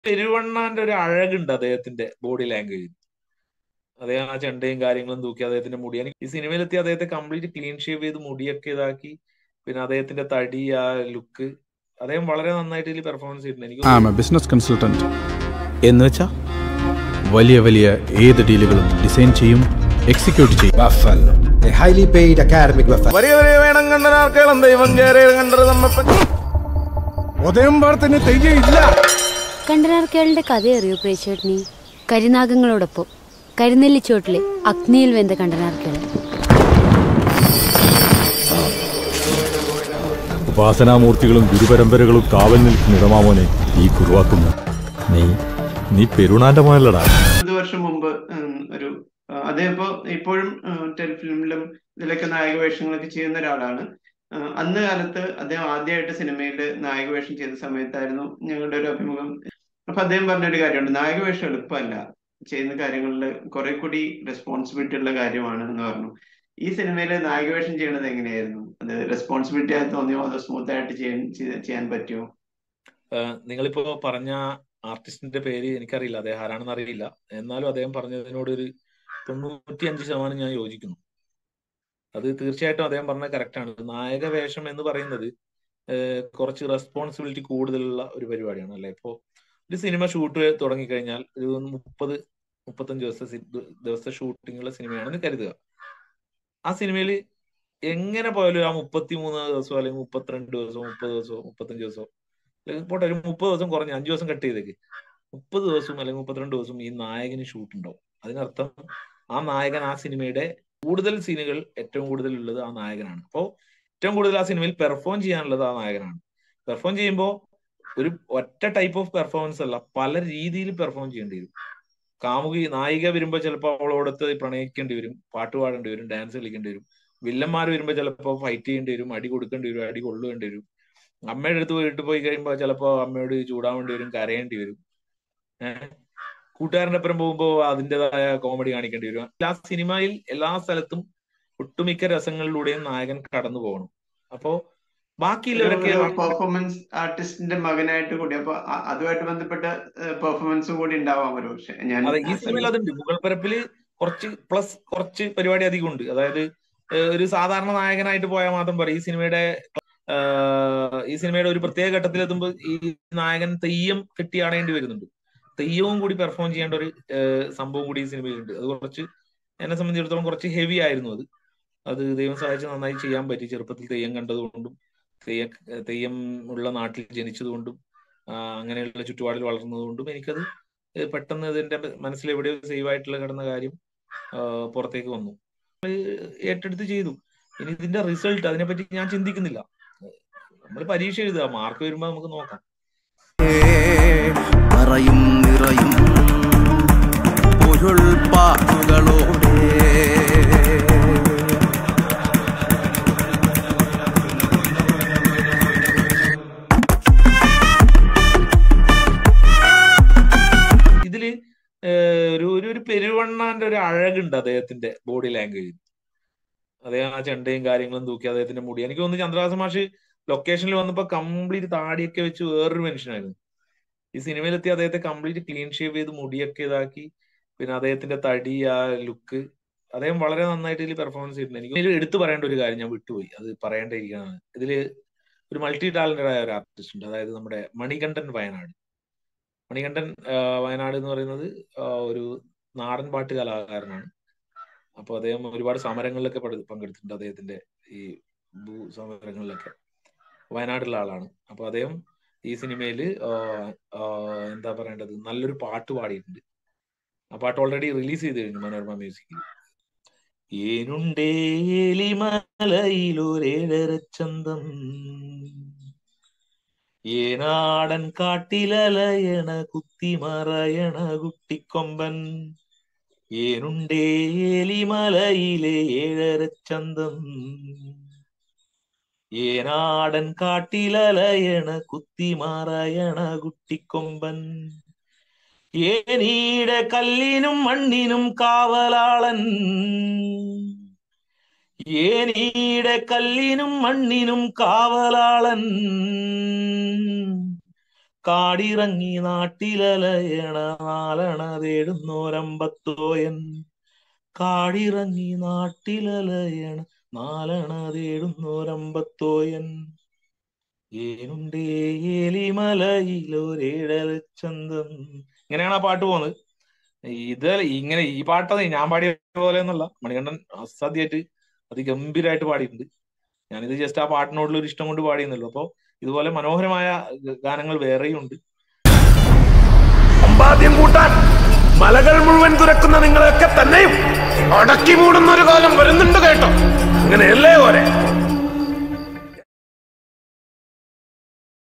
പെരുവണ്ണാന്റെ ഒരു അഴകുണ്ട് അദ്ദേഹത്തിന്റെ body language അദ്ദേഹം ആ ചെണ്ടയും കാര്യങ്ങളും തൂക്കി അദ്ദേഹത്തിന്റെ മുടി എനിക്ക് ഈ സിനിമയിലെത്തി അദ്ദേഹത്തെ കംപ്ലീറ്റ് ക്ലീൻ ഷേവ് ചെയ്ത് മുടിയൊക്കെ ഇതാക്കി പിന്നെ അദ്ദേഹത്തിന്റെ തടി ആ ലുക്ക് അദ്ദേഹം വളരെ നന്നായിട്ട് ഇതിൽ പെർഫോമൻസ് ചെയ്തിട്ടുണ്ട് എനിക്ക് I am a business consultant എന്ന് വെച്ചാ വലിയ വലിയ ഏത് ഡീലുകളും ഡിസൈൻ ചെയ്യും എക്സിക്യൂട്ട് ചെയ്യും Buffalo, a highly paid academic buffalo. വലിയ വലിയ വേണം കണ്ടനാർക്കേളം ദൈവം കയറി കണ്ടത് നമ്മ ഉദയം പാടത്തിന് തെയ്യയില്ല കണ്ടനാർക്കേളിന്റെ കഥ അറിയോ പ്രേച്ചേട്ടനി കരിനാഗങ്ങളോടൊപ്പം കരിനെല്ലിച്ചോട്ടിലെ അഗ്നിയിൽ വെന്ത കണ്ടനാർക്കേൾ ഉപാസനാമൂർത്തികളും ഗുരുപരമ്പരകളും കാവൽ നിൽക്കുന്ന ഇടമാമോനെ ഈ കുറുവാക്കുന്ന നീ നീ പെരുണാന്റെ മോനല്ലടാ പത്ത് വർഷം മുമ്പ് ഉം, ഒരു ആ, അദ്ദേഹം ഇപ്പോ ഇപ്പോഴും ടെലിഫിലിമിലും ഇതിലൊക്കെ നായക വേഷങ്ങളൊക്കെ ചെയ്യുന്ന ഒരാളാണ് ആ, അന്ന് കാലത്ത് അദ്ദേഹം ആദ്യമായിട്ട് സിനിമയിൽ നായക വേഷം ചെയ്ത സമയത്തായിരുന്നു ഞങ്ങളുടെ ഒരു അഭിമുഖം അപ്പൊ അദ്ദേഹം പറഞ്ഞൊരു കാര്യമുണ്ട് നായക വേഷം എളുപ്പമല്ല ചെയ്യുന്ന കാര്യങ്ങളിൽ കുറെ കൂടി റെസ്പോൺസിബിലിറ്റി ഉള്ള കാര്യമാണ് എന്ന് പറഞ്ഞു ഈ സിനിമയിൽ നായക വേഷം ചെയ്യണത് എങ്ങനെയായിരുന്നു അത് റെസ്പോൺസിബിലിറ്റി ആയി തോന്നിയോ അതോ സ്മൂത്ത് ആയിട്ട് ചെയ്യാൻ ചെയ്യ- ചെയ്യാൻ പറ്റുമോ ആഹ് നിങ്ങളിപ്പോ പറഞ്ഞ ആർട്ടിസ്റ്റിന്റെ പേര് എനിക്കറിയില്ല അദ്ദേഹം ആരാണെന്ന് അറിയില്ല എന്നാലും അദ്ദേഹം പറഞ്ഞതിനോട് ഒരു തൊണ്ണൂറ്റി അഞ്ച് ശതമാനം ഞാൻ യോജിക്കുന്നു അത് തീർച്ചയായിട്ടും അദ്ദേഹം പറഞ്ഞ കറക്റ്റാണ് നായക വേഷം എന്ന് പറയുന്നത് ആഹ് കുറച്ച് റെസ്പോൺസിബിലിറ്റി കൂടുതലുള്ള ഒരു പരിപാടിയാണ് അല്ലെ ഇപ്പോ ഒരു സിനിമ ഷൂട്ട് തുടങ്ങിക്കഴിഞ്ഞാൽ ഒരു മുപ്പത് മുപ്പത്തഞ്ച് ദിവസത്തെ സി- ദിവസത്തെ ഷൂട്ടിങ്ങുള്ള സിനിമയാണെന്ന് കരുതുക ആ സിനിമയിൽ എങ്ങനെ പോയാലും ആ മുപ്പത്തിമൂന്ന് ദിവസമോ അല്ലെങ്കിൽ മുപ്പത്തിരണ്ട് ദിവസമോ മുപ്പത് ദിവസമോ മുപ്പത്തഞ്ച് ദിവസമോ അല്ലെങ്കിൽ പോട്ടെ ഒരു മുപ്പത് ദിവസം കുറഞ്ഞ് അഞ്ചു ദിവസം കട്ട് ചെയ്തേക്ക് മുപ്പത് ദിവസവും അല്ലെങ്കിൽ മുപ്പത്തിരണ്ട് ദിവസവും ഈ നായകന് ഷൂട്ട് ഉണ്ടാവും അതിനർത്ഥം ആ നായകൻ ആ സിനിമയുടെ കൂടുതൽ സീനുകൾ ഏറ്റവും കൂടുതൽ ഉള്ളത് ആ നായകനാണ് അപ്പോൾ ഏറ്റവും കൂടുതൽ ആ സിനിമയിൽ പെർഫോം ചെയ്യാനുള്ളത് ആ നായകനാണ് പെർഫോം ചെയ്യുമ്പോൾ ഒരു ഒറ്റ ടൈപ്പ് ഓഫ് പെർഫോമൻസ് അല്ല പല രീതിയിൽ പെർഫോം ചെയ്യേണ്ടി വരും കാമുകി നായിക വരുമ്പോൾ ചിലപ്പോൾ അവളോടത്ത് പ്രണയിക്കേണ്ടി വരും പാട്ട് പാടേണ്ടി വരും ഡാൻസ് കളിക്കേണ്ടി വരും വില്ലന്മാർ വരുമ്പോൾ ചിലപ്പോൾ ഫൈറ്റ് ചെയ്യേണ്ടി വരും അടി കൊടുക്കേണ്ടി വരും അടി കൊള്ളുകേണ്ടി വരും അമ്മയുടെ അടുത്ത് വീട്ടിൽ പോയി കഴിയുമ്പോൾ ചിലപ്പോൾ അമ്മയോട് ചൂടാവേണ്ടി വരും കരയേണ്ടി വരും ഏഹ് കൂട്ടുകാരന്റെ ഒപ്പം പോകുമ്പോൾ അതിൻ്റെതായ കോമഡി കാണിക്കേണ്ടി വരും എല്ലാ സിനിമയിൽ എല്ലാ സ്ഥലത്തും ഒട്ടുമിക്ക രസങ്ങളിലൂടെയും നായകൻ കടന്നു പോകണം അപ്പോ ബാക്കിയുള്ളവരൊക്കെ പെർഫോമൻസ് ആർട്ടിസ്റ്റിന്റെ മകനായിട്ട് കൂടി അപ്പൊ അ- അതുമായിട്ട് ബന്ധപ്പെട്ട പെർഫോമൻസും കൂടി ഉണ്ടാവാം ഒരു പക്ഷെ ഞാൻ അതെ ഈ സിനിമയിൽ അതുണ്ട് മുഗൾ പരപ്പില് കുറച്ച് പ്ലസ് കുറച്ച് പരിപാടി അധികം ഉണ്ട് അതായത് ഏഹ് ഒരു സാധാരണ നായകനായിട്ട് പോയാൽ മാത്രം പോരാ ഈ സിനിമയുടെ ആഹ് ഈ സിനിമയുടെ ഒരു പ്രത്യേക ഘട്ടത്തിൽ എത്തുമ്പോൾ ഈ നായകൻ തെയ്യം കെട്ടിയാടേണ്ടി വരുന്നുണ്ട് തെയ്യവും കൂടി പെർഫോം ചെയ്യേണ്ട ഒരു ഏഹ് സംഭവം കൂടി ഈ സിനിമയിലുണ്ട് അത് കുറച്ച് എന്നെ സംബന്ധിച്ചിടത്തോളം കുറച്ച് ഹെവി ആയിരുന്നു അത് അത് ദൈവം സഹായിച്ച് നന്നായി ചെയ്യാൻ പറ്റി ചെറുപ്പത്തിൽ തെയ്യം കണ്ടതുകൊണ്ടും തെയ്യ തെയ്യം ഉള്ള നാട്ടിൽ ജനിച്ചതുകൊണ്ടും ആ, അങ്ങനെയുള്ള ചുറ്റുപാടിൽ വളർന്നതുകൊണ്ടും എനിക്കത് ഏഹ് പെട്ടെന്ന് ഇതിന്റെ മനസ്സിൽ എവിടെയോ സേവ് ആയിട്ടുള്ള കിടന്ന കാര്യം ആ, പുറത്തേക്ക് വന്നു ഏഹ് ഏറ്റെടുത്ത് ചെയ്തു ഇനി ഇതിന്റെ റിസൾട്ട് അതിനെപ്പറ്റി ഞാൻ ചിന്തിക്കുന്നില്ല നമ്മൾ പരീക്ഷ എഴുതുക മാർക്ക് വരുമ്പോൾ നമുക്ക് നോക്കാം നിറയും നിറയും പൊരുൾ പാട്ടുകളോടെ ഇതില് ഏഹ് ഒരു ഒരു ഒരു പെരുവണ്ണാന്റെ ഒരു അഴകുണ്ട് അദ്ദേഹത്തിന്റെ ബോഡി ലാംഗ്വേജ് അദ്ദേഹം ആ ചെണ്ടയും കാര്യങ്ങളും തൂക്കി അദ്ദേഹത്തിന്റെ മുടി എനിക്ക് തോന്നുന്നു ചന്ദ്രഹാസ മാഷ് ലൊക്കേഷനിൽ വന്നപ്പോ കംപ്ലീറ്റ് താടിയൊക്കെ വെച്ച് വേറൊരു മനുഷ്യനായിരുന്നു ഈ സിനിമയിലെത്തി അദ്ദേഹത്തെ കംപ്ലീറ്റ് ക്ലീൻ ഷേവ് ചെയ്ത് മുടിയൊക്കെ ഇതാക്കി പിന്നെ അദ്ദേഹത്തിന്റെ തടി ആ ലുക്ക് അദ്ദേഹം വളരെ നന്നായിട്ട് ഇതിൽ പെർഫോമൻസ് ചെയ്തിട്ടുണ്ട് എനിക്ക് ഇതിൽ എടുത്തു പറയേണ്ട ഒരു കാര്യം ഞാൻ വിട്ടുപോയി അത് പറയേണ്ടിയിരിക്കുകയാണ് ഇതില് ഒരു മൾട്ടി ടാലന്റഡ് ആയ ഒരു ആർട്ടിസ്റ്റ് ഉണ്ട് അതായത് നമ്മുടെ മണികണ്ഠൻ വയനാട് മണികണ്ഠൻ ആ, വയനാട് എന്ന് പറയുന്നത് ആ, ഒരു നാടൻ പാട്ട് കലാകാരനാണ് അപ്പോൾ അദ്ദേഹം ഒരുപാട് സമരങ്ങളിലൊക്കെ പട- പങ്കെടുത്തിട്ടുണ്ട് അദ്ദേഹത്തിന്റെ ഈ ഭൂ സമരങ്ങളിലൊക്കെ വയനാടുള്ള ആളാണ് അപ്പൊ അദ്ദേഹം ഈ സിനിമയിൽ എന്താ പറയേണ്ടത് നല്ലൊരു പാട്ട് പാടിയിട്ടുണ്ട് ആ പാട്ട് ഓൾറെഡി റിലീസ് ചെയ്ത് കഴിഞ്ഞു മനോരമ മ്യൂസിക്കിൽ ഏനുണ്ടേലിമലയിലൊരേഴരച്ചന്തം ഏനാടൻ കാട്ടിലലയണ കുത്തിമറയണ കുട്ടിക്കൊമ്പൻ ഏനുണ്ടേലിമലയിലെ ഏഴരച്ചന്തം ഏനാടൻ കാട്ടിലലയണ കുത്തിമറയണ കുട്ടിക്കൊമ്പൻ ഏനീടെ കല്ലിനും മണ്ണിനും കാവലാളൻ ഏനീടെ കല്ലിനും മണ്ണിനും കാവലാളൻ കാടിറങ്ങി നാട്ടിലലയണ നാലണ തേടുന്നോരമ്പത്തോയൻ കാടിറങ്ങി നാട്ടിലലയണ നാലണ തേടുന്നോരമ്പത്തോയൻ ഏനുണ്ടേ ഏലിമലയിലൊരേഴൽ ചന്തം ഇങ്ങനെയാണ് ആ പാട്ട് പോകുന്നത് ഇത് ഇങ്ങനെ ഈ പാട്ടത് ഞാൻ പാടിയ പോലെ ഒന്നല്ല മണികണ്ഠൻ അസാധ്യമായിട്ട് അതിഗംഭീരമായിട്ട് പാടിയിട്ടുണ്ട് ഞാനിത് ജസ്റ്റ് ആ പാട്ടിനോടുള്ള ഒരു ഇഷ്ടം കൊണ്ട് പാടിയെന്നുള്ളൂ അപ്പൊ ഇതുപോലെ മനോഹരമായ ഗാനങ്ങൾ വേറെയും ഉണ്ട് സമ്പാദ്യം കൂട്ടാൻ മലകൾ മുഴുവൻ തുറക്കുന്ന നിങ്ങളെയൊക്കെ തന്നെയും അടക്കി മൂടുന്ന ഒരു കാലം വരുന്നുണ്ട് കേട്ടോ അങ്ങനെയല്ലേ ഓരെ